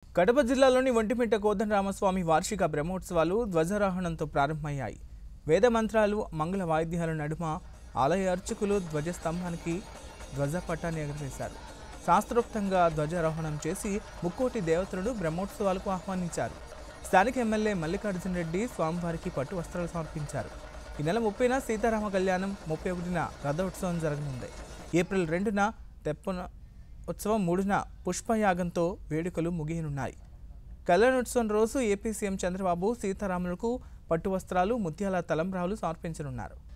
కడప జిల్లాలోని ఒంటిమిట్ట కోదండరామస్వామి వార్షిక బ్రహ్మోత్సవాలు ధ్వజారోహణంతో ప్రారంభమయ్యాయి వేద మంత్రాలు మంగళ వాయిద్యాల నడుమ ఆలయ అర్చకులు ధ్వజస్తంభానికి ధ్వజపట్టాన్ని ఎగరవేశారు శాస్త్రోక్తంగా ధ్వజారోహణం చేసి ముక్కోటి దేవతలను బ్రహ్మోత్సవాలకు ఆహ్వానించారు స్థానిక ఎమ్మెల్యే మల్లికార్జున రెడ్డి స్వామివారికి పట్టు వస్త్రాలు సమర్పించారు ఈ నెల ముప్పైన సీతారామ కళ్యాణం ముప్పై ఒకటిన రథోత్సవం జరగనుంది ఏప్రిల్ రెండున తెప్పన ఉత్సవం మూడున పుష్పయాగంతో వేడుకలు ముగియనున్నాయి కళ్యాణోత్సవం రోజు ఏపీ సీఎం చంద్రబాబు సీతారాములకు పట్టు వస్త్రాలు ముత్యాల తలంబ్రాలు సమర్పించనున్నారు